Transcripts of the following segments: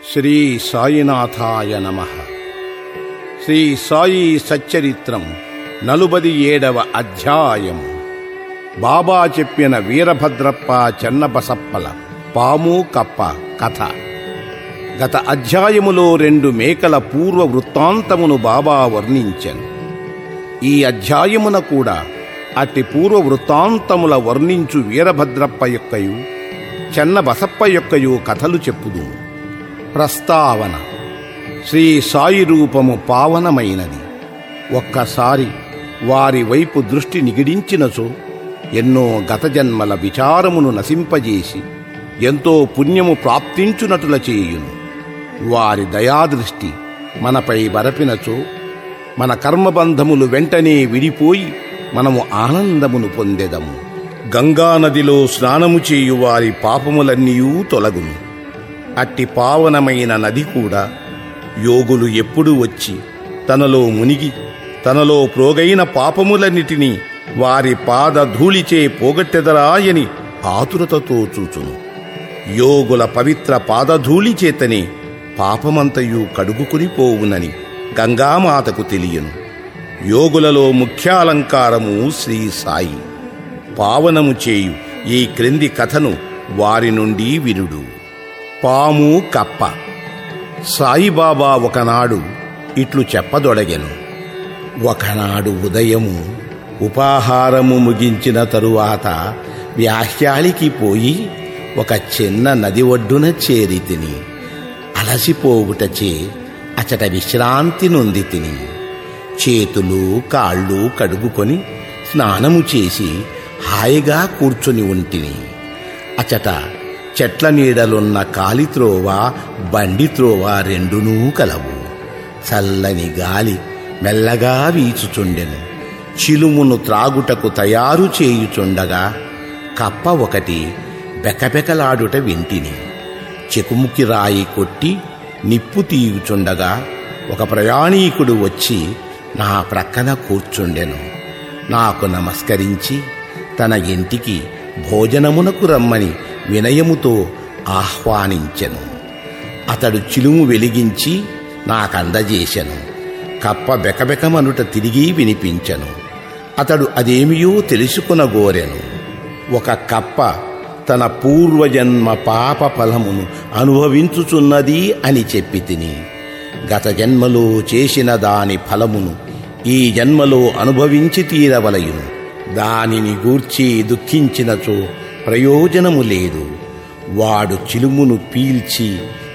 శ్రీ సాయినాథాయ నమ శ్రీ సాయి సచ్చరిత్రం నలుబది ఏడవ అధ్యాయం బాబా చెప్పిన వీరభద్రప్ప చెన్నబసప్పల పాము కప్ప కథ గత అధ్యాయములో రెండు మేకల పూర్వ వృత్తాంతమును బాబా వర్ణించెను ఈ అధ్యాయమున కూడా అట్టి పూర్వ వృత్తాంతముల వర్ణించు వీరభద్రప్ప యొక్కయు చెన్న బసప్ప యొక్కయు కథలు చెప్పుదు ప్రస్తావన శ్రీ సాయి రూపము పావనమైనది ఒక్కసారి వారి వైపు దృష్టి నిగిడించినచో ఎన్నో గత జన్మల విచారమును నశింపజేసి ఎంతో పుణ్యము ప్రాప్తించునటుల చేయును వారి దయాదృష్టి మనపై బరపినచో మన కర్మబంధములు వెంటనే విడిపోయి మనము ఆనందమును పొందెదము గంగానదిలో స్నానము చేయు వారి పాపములన్నీయూ తొలగును అట్టి పావనమైన నది కూడా యోగులు ఎప్పుడు వచ్చి తనలో మునిగి తనలో ప్రోగైన పాపములన్నిటినీ వారి పాదధూళిచే పోగొట్టెదరాయని ఆతురతతో చూచును యోగుల పవిత్ర పాదధూళి చేతనే పాపమంతయు కడుగుకుని పోవునని గంగామాతకు తెలియను యోగులలో ముఖ్యాలంకారము శ్రీ సాయి పావనము చేయు ఈ క్రింది కథను వారి నుండి వినుడు పాము కప్ప సాయిబాబా ఒకనాడు ఇట్లు చెప్పదొడగెను ఒకనాడు ఉదయము ఉపాహారము ముగించిన తరువాత వ్యాహ్యాలికి పోయి ఒక చిన్న నది ఒడ్డున చేరి తిని అలసిపోవుటచే అచట విశ్రాంతి నొంది తిని చేతులు కాళ్ళు కడుగుకొని స్నానము చేసి హాయిగా కూర్చుని ఉంటిని అచట చెట్ల నీడలున్న కాలిత్రోవ బండి త్రోవ రెండునూ కలవు చల్లని గాలి మెల్లగా వీచుచుండెను చిలుమును త్రాగుటకు తయారు చేయుచుండగా కప్ప ఒకటి బెకబెకలాడుట వింటిని చెకుముకి రాయి కొట్టి నిప్పు తీయుచుండగా ఒక ప్రయాణీకుడు వచ్చి నా ప్రక్కన కూర్చుండెను నాకు నమస్కరించి తన ఇంటికి భోజనమునకు రమ్మని వినయముతో ఆహ్వానించెను అతడు చిలుము వెలిగించి నాకందజేశెను కప్ప బెకబెకమనుట తిరిగి వినిపించెను అతడు అదేమియో తెలుసుకునగోరెను ఒక కప్ప తన పూర్వజన్మ పాప ఫలమును అనుభవించుచున్నది అని చెప్పి తిని గత జన్మలో చేసిన దాని ఫలమును ఈ జన్మలో అనుభవించి తీరవలయును దానిని గూర్చి దుఃఖించినచో ప్రయోజనము లేదు వాడు చిలుమును పీల్చి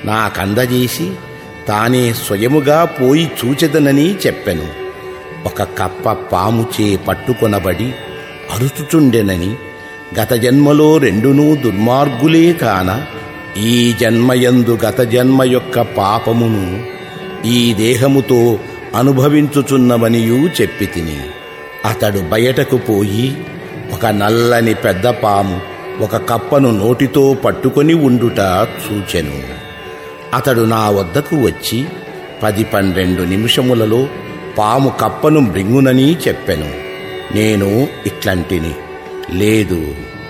నాకందజేసి తానే స్వయముగా పోయి చూచెదనని చెప్పెను ఒక కప్ప పాముచే పట్టుకొనబడి అరుచుచుండెనని గత జన్మలో రెండునూ దుర్మార్గులే కాన ఈ జన్మయందు గత జన్మ యొక్క పాపమును ఈ దేహముతో అనుభవించుచున్నవనియూ చెప్పి తిని అతడు బయటకు పోయి ఒక నల్లని పెద్ద పాము ఒక కప్పను నోటితో పట్టుకొని ఉండుట చూచెను అతడు నా వద్దకు వచ్చి పది పన్నెండు నిమిషములలో పాము కప్పను మృంగునని చెప్పెను నేను ఇట్లాంటిని లేదు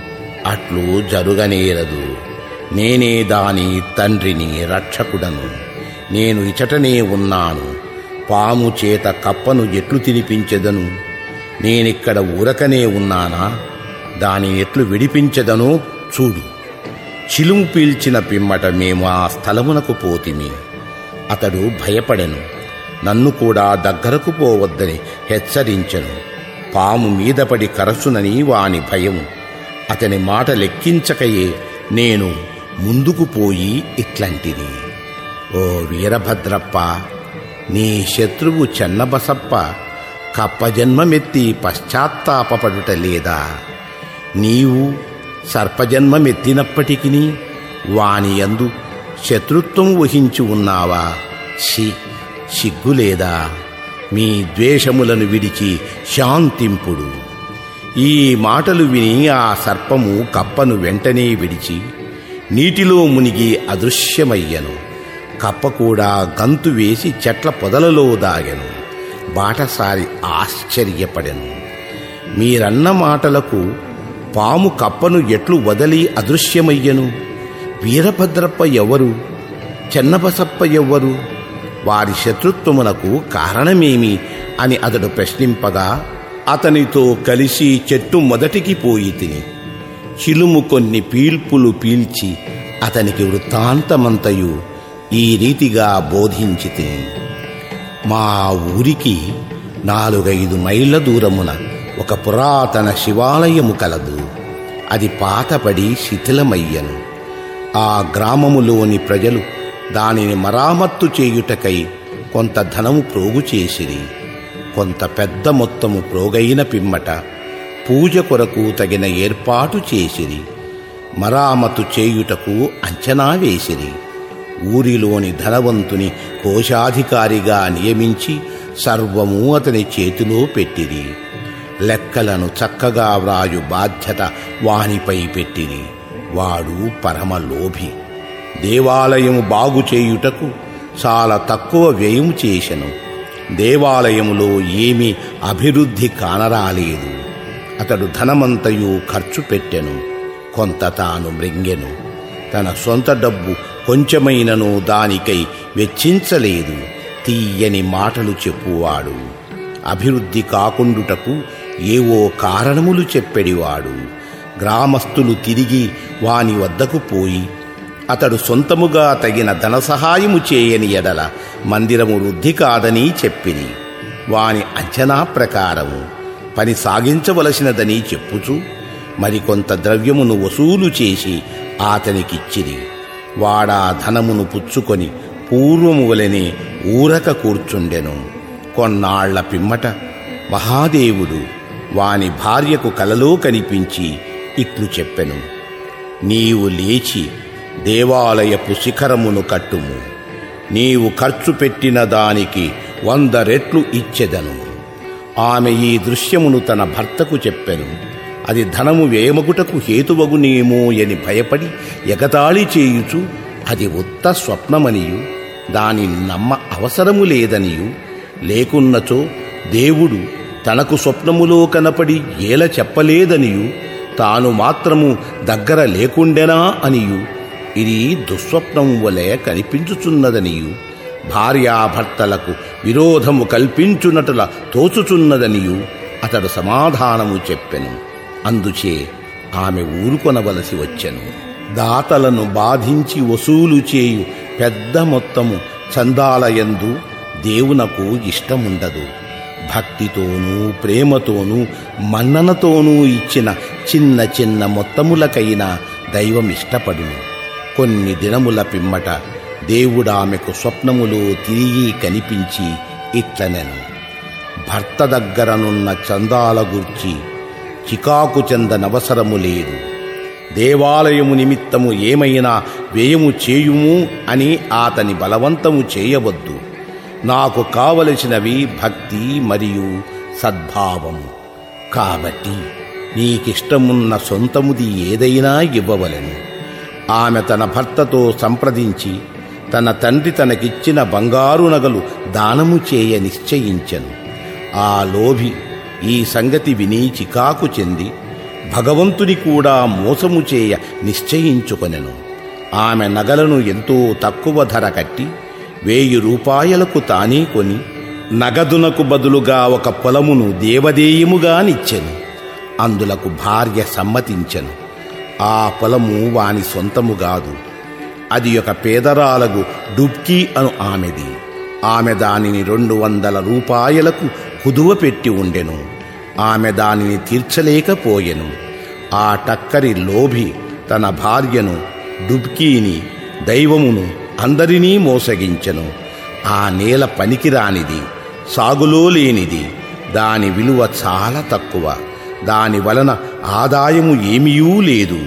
అట్లు జరుగనేరదు నేనే దాని తండ్రిని రక్షకుడను నేను ఇచటనే ఉన్నాను పాము చేత కప్పను ఎట్లు తినిపించెదను నేనిక్కడ ఊరకనే ఉన్నానా దాని ఎట్లు విడిపించెదనో చూడు చిలుము పీల్చిన పిమ్మట మేము ఆ స్థలమునకు పోతిమి అతడు భయపడెను నన్ను కూడా దగ్గరకు పోవద్దని హెచ్చరించెను పాము మీద పడి కరచునని వాని భయం అతని మాట లెక్కించకయే నేను ముందుకు పోయి ఇట్లాంటిది ఓ వీరభద్రప్ప నీ శత్రువు చెన్నబసప్ప కప్పజన్మమెత్తి పశ్చాత్తాపపడుట లేదా నీవు సర్పజన్మమెత్తినప్పటికీ వాని యందు శత్రుత్వం వహించి ఉన్నావా చి సిగ్గులేదా మీ ద్వేషములను విడిచి శాంతింపుడు ఈ మాటలు విని ఆ సర్పము కప్పను వెంటనే విడిచి నీటిలో మునిగి అదృశ్యమయ్యను కప్ప కూడా గంతు వేసి చెట్ల పొదలలో దాగెను బాటసారి ఆశ్చర్యపడెను మీరన్న మాటలకు పాము కప్పను ఎట్లు వదలి అదృశ్యమయ్యను వీరభద్రప్ప ఎవరు చెన్నబసప్ప ఎవ్వరు వారి శత్రుత్వమునకు కారణమేమి అని అతడు ప్రశ్నింపగా అతనితో కలిసి చెట్టు మొదటికి పోయి తిని చిలుము కొన్ని పీల్పులు పీల్చి అతనికి వృత్తాంతమంతయు ఈ రీతిగా బోధించి తిని మా ఊరికి నాలుగైదు మైళ్ళ దూరమున ఒక పురాతన శివాలయము కలదు అది పాతపడి శిథిలమయ్యను ఆ గ్రామములోని ప్రజలు దానిని మరామత్తు చేయుటకై కొంత ధనము ప్రోగు చేసిరి కొంత పెద్ద మొత్తము ప్రోగైన పిమ్మట పూజ కొరకు తగిన ఏర్పాటు చేసిరి మరామతు చేయుటకు అంచనా వేసిరి ఊరిలోని ధనవంతుని కోశాధికారిగా నియమించి సర్వము అతని చేతిలో పెట్టిరి లెక్కలను చక్కగా వ్రాయు బాధ్యత వానిపై పెట్టిరి వాడు పరమ లోభి దేవాలయము బాగు చేయుటకు చాలా తక్కువ వ్యయం చేశను దేవాలయములో ఏమీ అభివృద్ధి కానరాలేదు అతడు ధనమంతయు ఖర్చు పెట్టెను కొంత తాను మృంగెను తన సొంత డబ్బు కొంచెమైనను దానికై వెచ్చించలేదు తీయని మాటలు చెప్పువాడు అభివృద్ధి కాకుండుటకు ఏవో కారణములు చెప్పెడివాడు గ్రామస్తులు తిరిగి వాని వద్దకు పోయి అతడు సొంతముగా తగిన ధన సహాయము చేయని ఎడల మందిరము వృద్ధి కాదని చెప్పిరి వాని అంచనా ప్రకారము పని సాగించవలసినదని చెప్పుచూ మరికొంత ద్రవ్యమును వసూలు చేసి అతనికిచ్చిరి వాడా ధనమును పుచ్చుకొని పూర్వము వలెనే ఊరక కూర్చుండెను కొన్నాళ్ల పిమ్మట మహాదేవుడు వాని భార్యకు కలలో కనిపించి ఇట్లు చెప్పెను నీవు లేచి దేవాలయపు శిఖరమును కట్టుము నీవు ఖర్చు పెట్టిన దానికి వంద రెట్లు ఇచ్చెదను ఆమె ఈ దృశ్యమును తన భర్తకు చెప్పెను అది ధనము వ్యయమగుటకు హేతువగునేమో అని భయపడి ఎగతాళి చేయుచు అది ఉత్త స్వప్నమనియు దాని నమ్మ అవసరము లేదనియు లేకున్నచో దేవుడు తనకు స్వప్నములో కనపడి ఏల చెప్పలేదనియు తాను మాత్రము దగ్గర లేకుండెనా అనియు ఇది దుస్వప్నం వలె కనిపించుచున్నదనియు భార్యాభర్తలకు విరోధము కల్పించునటుల తోచుచున్నదనియు అతడు సమాధానము చెప్పెను అందుచే ఆమె ఊరుకొనవలసి వచ్చెను దాతలను బాధించి వసూలు చేయు పెద్ద మొత్తము చందాలయందు దేవునకు ఇష్టముండదు భక్తితోనూ ప్రేమతోనూ మన్ననతోనూ ఇచ్చిన చిన్న చిన్న మొత్తములకైనా దైవం ఇష్టపడును కొన్ని దినముల పిమ్మట దేవుడామెకు స్వప్నములో తిరిగి కనిపించి ఇట్లనెను భర్త దగ్గరనున్న చందాల గూర్చి చికాకు చెందనవసరము లేదు దేవాలయము నిమిత్తము ఏమైనా వ్యయము చేయుము అని అతని బలవంతము చేయవద్దు నాకు కావలసినవి భక్తి మరియు సద్భావము కాబట్టి నీకిష్టమున్న సొంతముది ఏదైనా ఇవ్వవలెను ఆమె తన భర్తతో సంప్రదించి తన తండ్రి తనకిచ్చిన బంగారు నగలు దానము చేయ నిశ్చయించెను ఆ లోభి ఈ సంగతి విని చికాకు చెంది భగవంతుని కూడా మోసము చేయ నిశ్చయించుకొనెను ఆమె నగలను ఎంతో తక్కువ ధర కట్టి వెయ్యి రూపాయలకు తానే కొని నగదునకు బదులుగా ఒక పొలమును దేవదేయముగానిచ్చెను అందులకు భార్య సమ్మతించెను ఆ పొలము వాని సొంతము కాదు అది ఒక పేదరాలకు డుబ్కీ అను ఆమెది ఆమె దానిని రెండు వందల రూపాయలకు కుదువ పెట్టి ఉండెను ఆమె దానిని తీర్చలేకపోయెను ఆ టక్కరి లోభి తన భార్యను డుబ్కీని దైవమును అందరినీ మోసగించెను ఆ నేల పనికిరానిది సాగులో లేనిది దాని విలువ చాలా తక్కువ దాని వలన ఆదాయము ఏమీయూ లేదు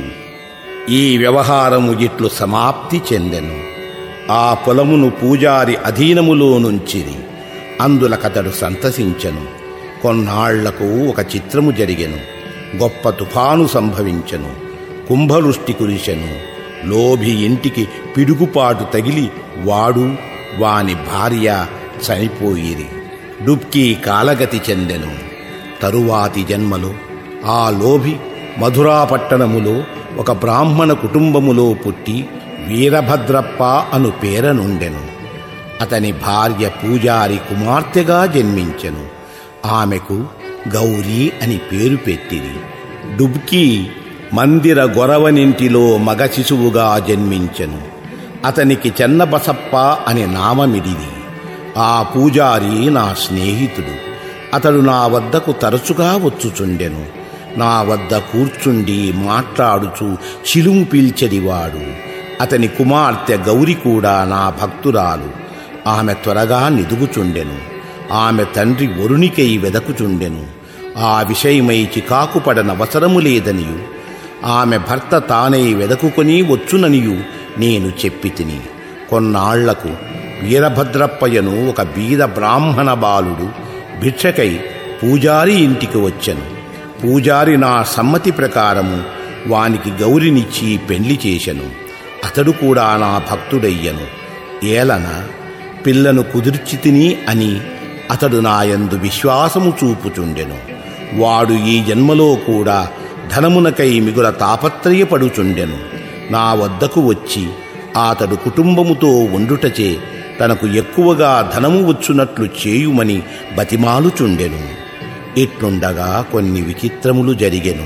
ఈ వ్యవహారము ఇట్లు సమాప్తి చెందెను ఆ పొలమును పూజారి అధీనములో నుంచిరి అందులకతడు సంతసించెను కొన్నాళ్లకు ఒక చిత్రము జరిగెను గొప్ప తుఫాను సంభవించెను కుంభవృష్టి కురిసెను లోభి ఇంటికి పిడుగుపాటు తగిలి వాడు వాని భార్య చనిపోయిరి డుబ్కీ కాలగతి చెందెను తరువాతి జన్మలో ఆ లోభి మధురాపట్టణములో ఒక బ్రాహ్మణ కుటుంబములో పుట్టి వీరభద్రప్ప అను పేరనుండెను అతని భార్య పూజారి కుమార్తెగా జన్మించెను ఆమెకు గౌరీ అని పేరు పెట్టిరి డుబ్కీ మందిర గొరవనింటిలో మగ శిశువుగా జన్మించెను అతనికి చెన్నబసప్ప అని నామమిడిది ఆ పూజారి నా స్నేహితుడు అతడు నా వద్దకు తరచుగా వచ్చుచుండెను నా వద్ద కూర్చుండి మాట్లాడుచు చిలుము పీల్చెడివాడు అతని కుమార్తె గౌరి కూడా నా భక్తురాలు ఆమె త్వరగా నిదుగుచుండెను ఆమె తండ్రి వరునికై వెదకుచుండెను ఆ విషయమై చికాకుపడనవసరము లేదనియు ఆమె భర్త తానై వెదకుకొని వచ్చుననియు నేను చెప్పి తిని కొన్నాళ్లకు వీరభద్రప్పయ్యను ఒక బీద బ్రాహ్మణ బాలుడు భిక్షకై పూజారి ఇంటికి వచ్చెను పూజారి నా సమ్మతి ప్రకారము వానికి గౌరినిచ్చి పెండ్లి చేశను అతడు కూడా నా భక్తుడయ్యను ఏలన పిల్లను కుదిర్చి తిని అని అతడు నాయందు విశ్వాసము చూపుచుండెను వాడు ఈ జన్మలో కూడా ధనమునకై మిగుల తాపత్రయపడుచుండెను నా వద్దకు వచ్చి అతడు కుటుంబముతో ఉండుటచే తనకు ఎక్కువగా ధనము వచ్చునట్లు చేయుమని బతిమాలుచుండెను ఇట్లుండగా కొన్ని విచిత్రములు జరిగెను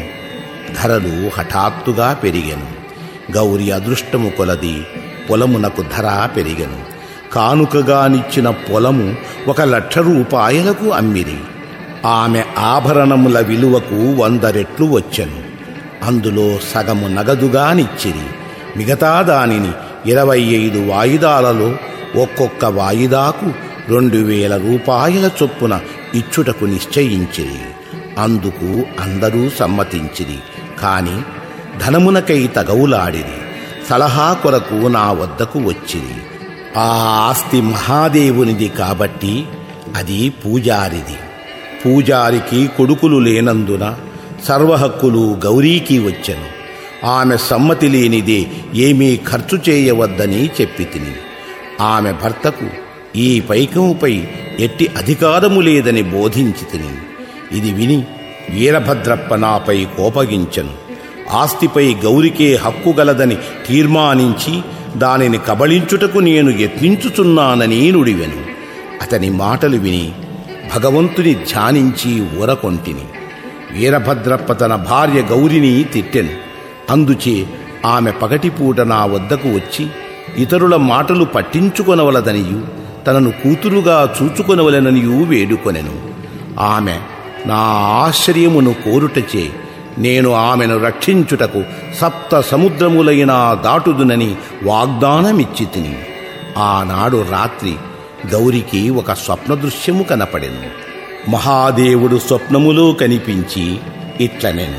ధరలు హఠాత్తుగా పెరిగెను గౌరి అదృష్టము కొలది పొలమునకు ధర పెరిగెను కానుకగానిచ్చిన పొలము ఒక లక్ష రూపాయలకు అమ్మిరి ఆమె ఆభరణముల విలువకు వంద రెట్లు వచ్చెను అందులో సగము నగదుగానిచ్చిరి మిగతా దానిని ఇరవై ఐదు వాయిదాలలో ఒక్కొక్క వాయిదాకు రెండు వేల రూపాయల చొప్పున ఇచ్చుటకు నిశ్చయించిరి అందుకు అందరూ సమ్మతించిరి కాని ధనమునకై తగవులాడిరి సలహా కొరకు నా వద్దకు వచ్చిరి ఆ ఆస్తి మహాదేవునిది కాబట్టి అది పూజారిది పూజారికి కొడుకులు లేనందున సర్వహక్కులు గౌరీకి వచ్చెను ఆమె సమ్మతి లేనిదే ఏమీ ఖర్చు చేయవద్దని చెప్పి తిని ఆమె భర్తకు ఈ పైకముపై ఎట్టి అధికారము లేదని బోధించి తిని ఇది విని వీరభద్రప్ప నాపై కోపగించెను ఆస్తిపై గౌరికే హక్కు గలదని తీర్మానించి దానిని కబళించుటకు నేను యత్నించుచున్నానని నుడివెను అతని మాటలు విని భగవంతుని ధ్యానించి ఊరకొంటిని వీరభద్రప్ప తన భార్య గౌరిని తిట్టెను అందుచే ఆమె పగటిపూట నా వద్దకు వచ్చి ఇతరుల మాటలు పట్టించుకొనవలదనియు తనను కూతురుగా చూచుకొనవలననియు వేడుకొనెను ఆమె నా ఆశ్చర్యమును కోరుటచే నేను ఆమెను రక్షించుటకు సప్త సముద్రములైనా దాటుదునని వాగ్దానమిచ్చి తిని ఆనాడు రాత్రి గౌరికి ఒక స్వప్న దృశ్యము కనపడెను మహాదేవుడు స్వప్నములో కనిపించి ఇట్లనెను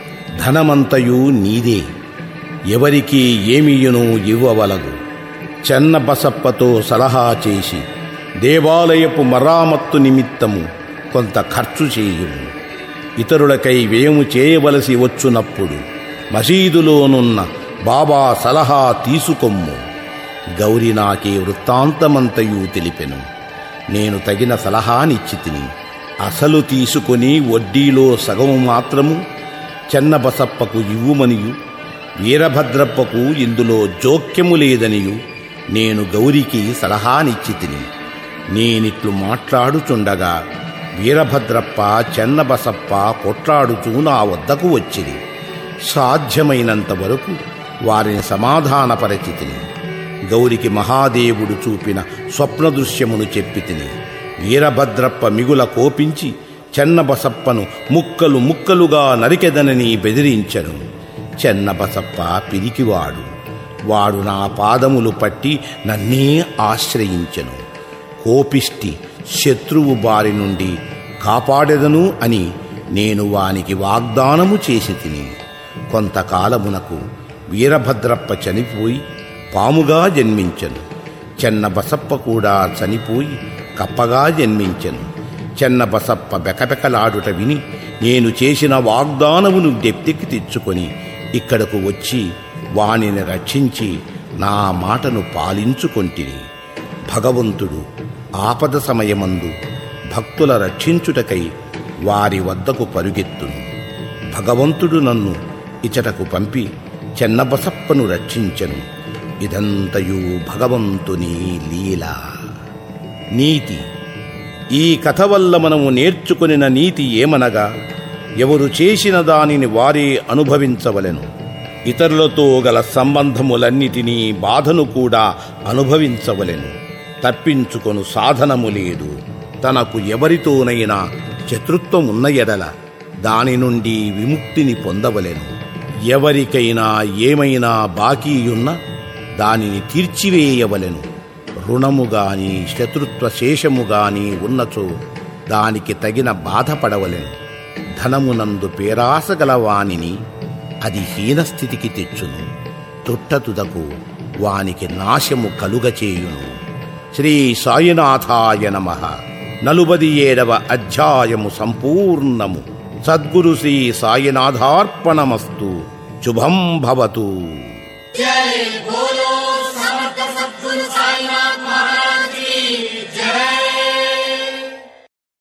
ధనమంతయు నీదే ఎవరికి ఏమియును ఇవ్వవలదు చెన్న బసప్పతో సలహా చేసి దేవాలయపు మరామత్తు నిమిత్తము కొంత ఖర్చు చేయుము ఇతరులకై వ్యయము చేయవలసి వచ్చునప్పుడు మసీదులోనున్న బాబా సలహా తీసుకొమ్ము గౌరి నాకే వృత్తాంతమంతయు తెలిపెను నేను తగిన సలహానిచ్చి తిని అసలు తీసుకొని వడ్డీలో సగము మాత్రము చెన్నబసప్పకు ఇవ్వుమనియు వీరభద్రప్పకు ఇందులో జోక్యము లేదనియు నేను గౌరికి సలహానిచ్చి తిని నేనిట్లు మాట్లాడుచుండగా వీరభద్రప్ప చెన్నబసప్ప కొట్లాడుచూ నా వద్దకు వచ్చిరి సాధ్యమైనంత వరకు వారిని సమాధానపరచి తిని గౌరికి మహాదేవుడు చూపిన స్వప్న దృశ్యమును చెప్పి తిని వీరభద్రప్ప మిగుల కోపించి చెన్నబసప్పను ముక్కలు ముక్కలుగా నరికెదనని బెదిరించెను చెన్నబసప్ప పిరికివాడు వాడు నా పాదములు పట్టి నన్నే ఆశ్రయించెను కోపిష్టి శత్రువు బారి నుండి కాపాడెదను అని నేను వానికి వాగ్దానము చేసి తిని కొంతకాలమునకు వీరభద్రప్ప చనిపోయి పాముగా జన్మించెను చెన్న బసప్ప కూడా చనిపోయి కప్పగా జన్మించెను చెన్న బసప్ప బెకబెకలాడుట విని నేను చేసిన వాగ్దానమును దెప్తికి తెచ్చుకొని ఇక్కడకు వచ్చి వానిని రక్షించి నా మాటను పాలించుకొంటిని భగవంతుడు ఆపద సమయమందు భక్తుల రక్షించుటకై వారి వద్దకు పరుగెత్తును భగవంతుడు నన్ను ఇచటకు పంపి చెన్నబసప్పను రక్షించెను ఇదంతయు భగవంతుని లీల నీతి ఈ కథ వల్ల మనము నేర్చుకొనిన నీతి ఏమనగా ఎవరు చేసిన దానిని వారే అనుభవించవలెను ఇతరులతో గల సంబంధములన్నిటినీ బాధను కూడా అనుభవించవలెను తప్పించుకొను సాధనము లేదు తనకు ఎవరితోనైనా శత్రుత్వమున్న ఎడల దాని నుండి విముక్తిని పొందవలెను ఎవరికైనా ఏమైనా బాకీయున్న దానిని తీర్చివేయవలెను రుణము గాని శత్రుత్వ శేషము గాని ఉన్నచో దానికి తగిన బాధపడవలెను ధనమునందు పేరాస గల వానిని అది హీనస్థితికి తెచ్చును తుట్టతుదకు వానికి నాశము కలుగచేయును శ్రీ సాయినాథాయ నమ నలుబది ఏడవ అధ్యాయము సంపూర్ణము సద్గురు శ్రీ సాయినాథార్పణమస్తు శుభం భవతు